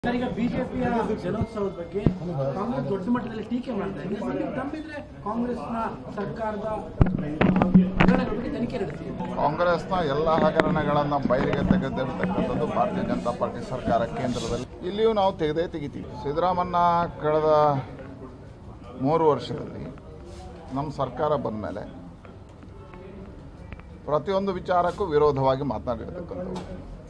Sir, ಈಗ ಬಿಜೆಪಿಯ ಜನೋತ್ಸವದ ಬಗ್ಗೆ ಕಾಂಗ್ರೆಸ್ ದೊಡ್ಡ ಮಟ್ಟದಲ್ಲಿ ಟೀಕೆ ಮಾಡ್ತಾ ಇದೆ ಸರ್, ನೀವು ತಮ್ಮಿದ್ರೆ ಕಾಂಗ್ರೆಸ್ನ ಸರ್ಕಾರದ ಹಗರಣಗಳ ಬಗ್ಗೆ ತನಿಖೆ ನಡೆಸಿ ಕಾಂಗ್ರೆಸ್ನ ಎಲ್ಲ ಹಗರಣಗಳನ್ನು ಬಯಲಿಗೆ ತೆಗೆದಿರ್ತಕ್ಕಂಥದ್ದು ಭಾರತೀಯ ಜನತಾ ಪಾರ್ಟಿ ಸರ್ಕಾರ ಕೇಂದ್ರದಲ್ಲಿ ಇಲ್ಲಿಯೂ ನಾವು ತೆಗೆದೇ ತೆಗಿತೀವಿ ಸಿದ್ದರಾಮಣ್ಣ ಕಳೆದ ಮೂರು ವರ್ಷದಲ್ಲಿ ನಮ್ಮ ಸರ್ಕಾರ ಬಂದ ಮೇಲೆ ಪ್ರತಿಯೊಂದು ವಿಚಾರಕ್ಕೂ ವಿರೋಧವಾಗಿ ಮಾತನಾಡಿರ್ತಕ್ಕಂಥದ್ದು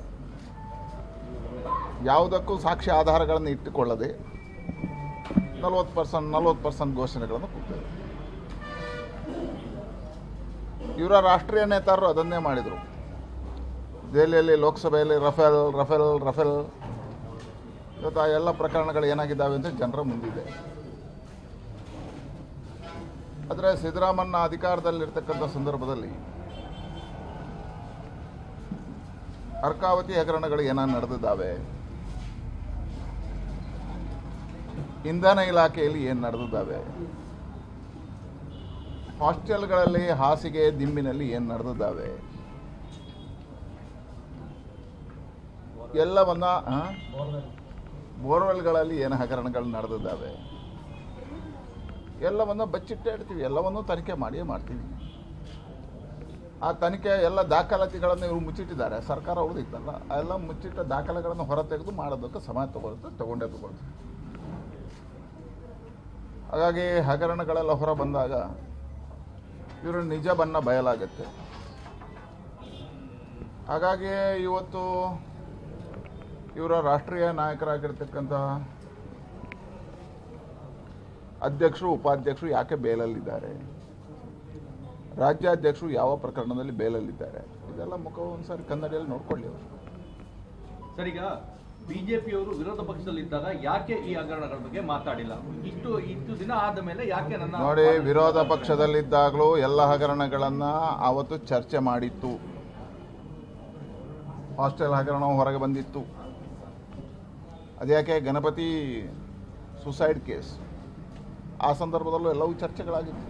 ಯಾವುದಕ್ಕೂ ಸಾಕ್ಷಿ ಆಧಾರಗಳನ್ನು ಇಟ್ಟುಕೊಳ್ಳದೆ ನಲ್ವತ್ತು ಪರ್ಸೆಂಟ್ ನಲ್ವತ್ತು ಪರ್ಸೆಂಟ್ ಘೋಷಣೆಗಳನ್ನು ಕೊಟ್ಟಿದ್ದಾರೆ ಇವರ ರಾಷ್ಟ್ರೀಯ ನೇತಾರರು ಅದನ್ನೇ ಮಾಡಿದರು ದೆಹಲಿಯಲ್ಲಿ ಲೋಕಸಭೆಯಲ್ಲಿ ರಫೇಲ್ ರಫೇಲ್ ರಫೇಲ್ ಇವತ್ತು ಆ ಎಲ್ಲ ಪ್ರಕರಣಗಳು ಏನಾಗಿದ್ದಾವೆ ಅಂತ ಜನರ ಮುಂದಿದೆ ಆದರೆ ಸಿದ್ದರಾಮಣ್ಣ ಅಧಿಕಾರದಲ್ಲಿರ್ತಕ್ಕಂಥ ಸಂದರ್ಭದಲ್ಲಿ ಅರ್ಕಾವತಿ ಹಗರಣಗಳು ಏನಾರು ನಡೆದಿದ್ದಾವೆ ಇಂಧನ ಇಲಾಖೆಯಲ್ಲಿ ಏನು ನಡೆದಿದ್ದಾವೆ ಹಾಸ್ಟೆಲ್ಗಳಲ್ಲಿ ಹಾಸಿಗೆ ದಿಂಬಿನಲ್ಲಿ ಏನು ನಡೆದಿದ್ದಾವೆ ಎಲ್ಲವನ್ನ ಆ? ಬೋರ್ವೆಲ್ಗಳಲ್ಲಿ ಏನು ಹಗರಣಗಳು ನಡೆದಿದ್ದಾವೆ ಎಲ್ಲವನ್ನು ಬಚ್ಚಿಟ್ಟೇ ಇಡ್ತೀವಿ ಎಲ್ಲವನ್ನು ತನಿಖೆ ಮಾಡಿಯೇ ಮಾಡ್ತೀವಿ ಆ ತನಿಖೆ ಎಲ್ಲ ದಾಖಲಾತಿಗಳನ್ನು ಇವರು ಮುಚ್ಚಿಟ್ಟಿದ್ದಾರೆ ಸರ್ಕಾರ ಉಳಿದಿತ್ತಲ್ಲ ಆ ಎಲ್ಲ ಮುಚ್ಚಿಟ್ಟ ದಾಖಲೆಗಳನ್ನು ಹೊರತೆಗೆದು ಮಾಡೋದಕ್ಕೆ ಸಮಯ ತಗೊಳುತ್ತೆ ತಗೊಂಡೇ ತಗೊಳ್ತೀವಿ ಹಾಗಾಗಿ ಹಗರಣಗಳೆಲ್ಲ ಹೊರ ಬಂದಾಗ ಇವರ ನಿಜ ಬಣ್ಣ ಬಯಲಾಗತ್ತೆ ಹಾಗಾಗಿ ಇವತ್ತು ಇವರ ರಾಷ್ಟ್ರೀಯ ನಾಯಕರಾಗಿರ್ತಕ್ಕಂಥ ಅಧ್ಯಕ್ಷರು ಉಪಾಧ್ಯಕ್ಷರು ಯಾಕೆ ಬೇಲಲ್ಲಿದ್ದಾರೆ ರಾಜ್ಯಾಧ್ಯಕ್ಷರು ಯಾವ ಪ್ರಕರಣದಲ್ಲಿ ಬೇಲಲ್ಲಿದ್ದಾರೆ ಇದೆಲ್ಲ ಮುಖ ಒಂದ್ಸಾರಿ ಕನ್ನಡಿಯಲ್ಲಿ ನೋಡ್ಕೊಳ್ಳಿ ಅವರು ಸರ್ ಈಗ ಬಿಜೆಪಿಯವರು ವಿರೋಧ ಪಕ್ಷದಲ್ಲಿದ್ದಾಗ ಯಾಕೆ ಈ ಹಗರಣಗಳ ಬಗ್ಗೆ ಮಾತಾಡಿಲ್ಲ ಇಷ್ಟು ಇಷ್ಟು ದಿನ ಆದ ಮೇಲೆ ಯಾಕೆ ನನ್ನ ನೋಡಿ ವಿರೋಧ ಪಕ್ಷದಲ್ಲಿದ್ದಾಗಲೂ ಎಲ್ಲ ಹಗರಣಗಳನ್ನು ಆವತ್ತು ಚರ್ಚೆ ಮಾಡಿತ್ತು ಹಾಸ್ಟೆಲ್ ಹಗರಣ ಹೊರಗೆ ಬಂದಿತ್ತು ಅದ್ಯಾಕೆ ಗಣಪತಿ ಸುಸೈಡ್ ಕೇಸ್ ಆ ಸಂದರ್ಭದಲ್ಲೂ ಎಲ್ಲವೂ ಚರ್ಚೆಗಳಾಗಿತ್ತು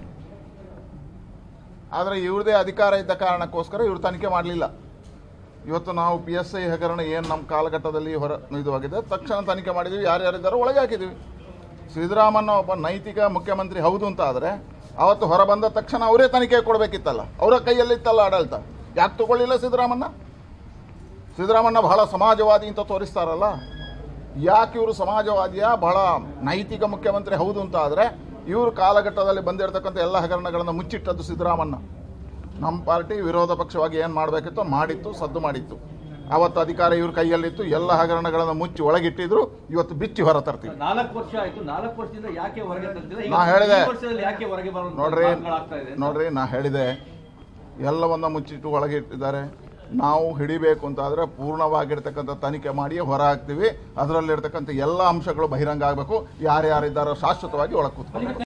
ಆದರೆ ಇವ್ರದೇ ಅಧಿಕಾರ ಇದ್ದ ಕಾರಣಕ್ಕೋಸ್ಕರ ಇವ್ರು ತನಿಖೆ ಮಾಡಲಿಲ್ಲ ಇವತ್ತು ನಾವು ಪಿ ಎಸ್ ಐ ಹಗರಣ ಏನು ನಮ್ಮ ಕಾಲಘಟ್ಟದಲ್ಲಿ ಹೊರ ಇದು ಆಗಿದೆ ತಕ್ಷಣ ತನಿಖೆ ಮಾಡಿದ್ದೀವಿ ಯಾರ್ಯಾರಿದ್ದಾರೋ ಒಳಗೆ ಹಾಕಿದ್ದೀವಿ ಸಿದ್ದರಾಮಣ್ಣ ಒಬ್ಬ ನೈತಿಕ ಮುಖ್ಯಮಂತ್ರಿ ಹೌದು ಅಂತ ಆದರೆ ಅವತ್ತು ಹೊರ ಬಂದ ತಕ್ಷಣ ಅವರೇ ತನಿಖೆ ಕೊಡಬೇಕಿತ್ತಲ್ಲ ಅವರ ಕೈಯಲ್ಲಿತ್ತಲ್ಲ ಆಡಳಿತ ಯಾಕೆ ತಗೊಳ್ಳಿಲ್ಲ ಸಿದ್ದರಾಮಣ್ಣ ಸಿದ್ದರಾಮಣ್ಣ ಬಹಳ ಸಮಾಜವಾದಿ ಅಂತ ತೋರಿಸ್ತಾರಲ್ಲ ಯಾಕೆ ಇವರು ಸಮಾಜವಾದಿಯ ಬಹಳ ನೈತಿಕ ಮುಖ್ಯಮಂತ್ರಿ ಹೌದು ಅಂತ ಆದರೆ ಇವರು ಕಾಲಘಟ್ಟದಲ್ಲಿ ಬಂದಿರತಕ್ಕಂಥ ಎಲ್ಲ ಹಗರಣಗಳನ್ನು ಮುಚ್ಚಿಟ್ಟದ್ದು ಸಿದ್ದರಾಮಣ್ಣ ನಮ್ಮ ಪಾರ್ಟಿ ವಿರೋಧ ಪಕ್ಷವಾಗಿ ಏನು ಮಾಡಬೇಕಿತ್ತು ಮಾಡಿತ್ತು ಸದ್ದು ಮಾಡಿತ್ತು ಅವತ್ತು ಅಧಿಕಾರ ಇವ್ರ ಕೈಯಲ್ಲಿತ್ತು ಎಲ್ಲ ಹಗರಣಗಳನ್ನು ಮುಚ್ಚಿ ಒಳಗಿಟ್ಟಿದ್ರು ಇವತ್ತು ಬಿಚ್ಚಿ ಹೊರ ತರ್ತೀವಿ ನಾಲ್ಕು ವರ್ಷ ಆಯ್ತು ನಾಲ್ಕು ವರ್ಷದಿಂದ ಯಾಕೆ ಹೊರಗೆ ತಂದಿಲ್ಲ ಈಗ ನಾ ಹೇಳಿದೆ. ಈ ವರ್ಷದಲ್ಲಿ ಯಾಕೆ ಹೊರಗೆ ಬರೋ ನೋಡ್ರಿ ಮಾತುಗಳಾಗ್ತಾ ಇದೆ ಅಂತ? ನೋಡ್ರಿ ನಾ ಹೇಳಿದೆ ಎಲ್ಲವನ್ನ ಮುಚ್ಚಿಟ್ಟು ಒಳಗೆ ಇಟ್ಟಿದ್ದಾರೆ ನಾವು ಹಿಡಿಬೇಕು ಅಂತಾದರೆ ಪೂರ್ಣವಾಗಿರ್ತಕ್ಕಂಥ ತನಿಖೆ ಮಾಡಿ ಹೊರ ಹಾಕ್ತೀವಿ ಅದರಲ್ಲಿರ್ತಕ್ಕಂಥ ಎಲ್ಲ ಅಂಶಗಳು ಬಹಿರಂಗ ಆಗಬೇಕು ಯಾರ್ಯಾರಿದ್ದಾರೋ ಶಾಶ್ವತವಾಗಿ ಒಳಗೆ ಕೂತ್ಕೊಂಡು